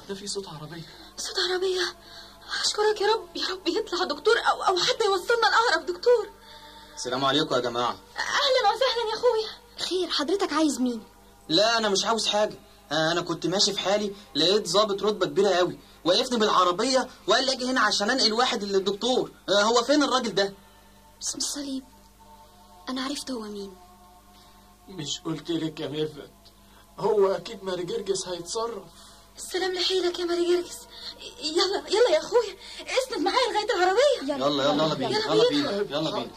ده في صوت عربيه صوت عربية أشكرك يا رب يا رب يطلع دكتور أو أو حتى يوصلنا لأقرب دكتور السلام عليكم يا جماعة أهلا وسهلا يا أخويا خير حضرتك عايز مين؟ لا أنا مش عاوز حاجة آه، أنا كنت ماشي في حالي لقيت ضابط رتبة كبيرة قوي وقفني بالعربية وقال لي أجي هنا عشان أنقل واحد للدكتور آه، هو فين الراجل ده؟ باسم الصليب أنا عرفت هو مين مش قلت لك يا ميرفت هو اكيد ماري جرجس هيتصرف السلام لحيلك يا ماري جرجس يلا يلا يا أخويا اسند معايا لغاية العربية يلا يلا يلا بينا يلا يلا بينا. بينا يلا بينا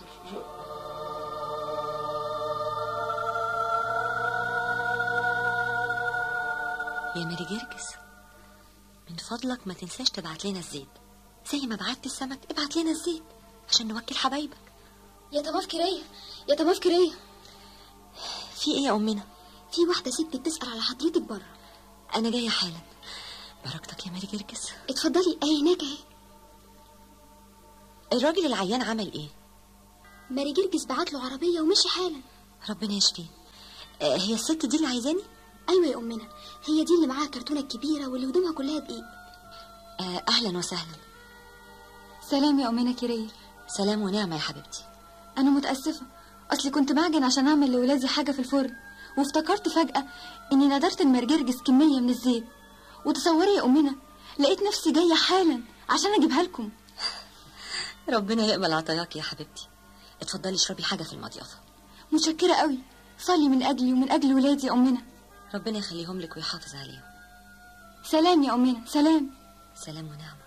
يا ماري جرجس من فضلك ما تنساش تبعت لنا الزيت زي ما بعت السمك ابعت لنا الزيت عشان نوكل حبايبك يا تمام كرية يا تمام كرية في ايه يا امنا في واحدة ست بتسأل على حضرتك بره انا جايه حالا بركتك يا ماري جرجس اتفضلي أهي هناك أهي الراجل العيان عمل ايه ماري جرجس بعت له عربية ومشي حالا ربنا يشفيه آه، هي الست دي اللي عايزاني أيوة يا أمنا هي دي اللي معاها الكرتونة الكبيرة واللي هدومها كلها دقيق آه، اهلا وسهلا سلام يا أمنا كيرية سلام ونعمه يا حبيبتي أنا متأسفة أصلي كنت معجن عشان أعمل لولادي حاجة في الفرن وافتكرت فجأة إني ندرت المرجرجس كمية من الزيت وتصوري يا أمنا لقيت نفسي جاية حالا عشان أجيبها لكم ربنا يقبل عطاياك يا حبيبتي اتفضلي اشربي حاجه في المضيافه متشكرة قوي صلي من أجلي ومن أجل ولادي يا أمنا ربنا يخليهم لك ويحافظ عليهم سلام يا أمنا سلام سلام ونعمه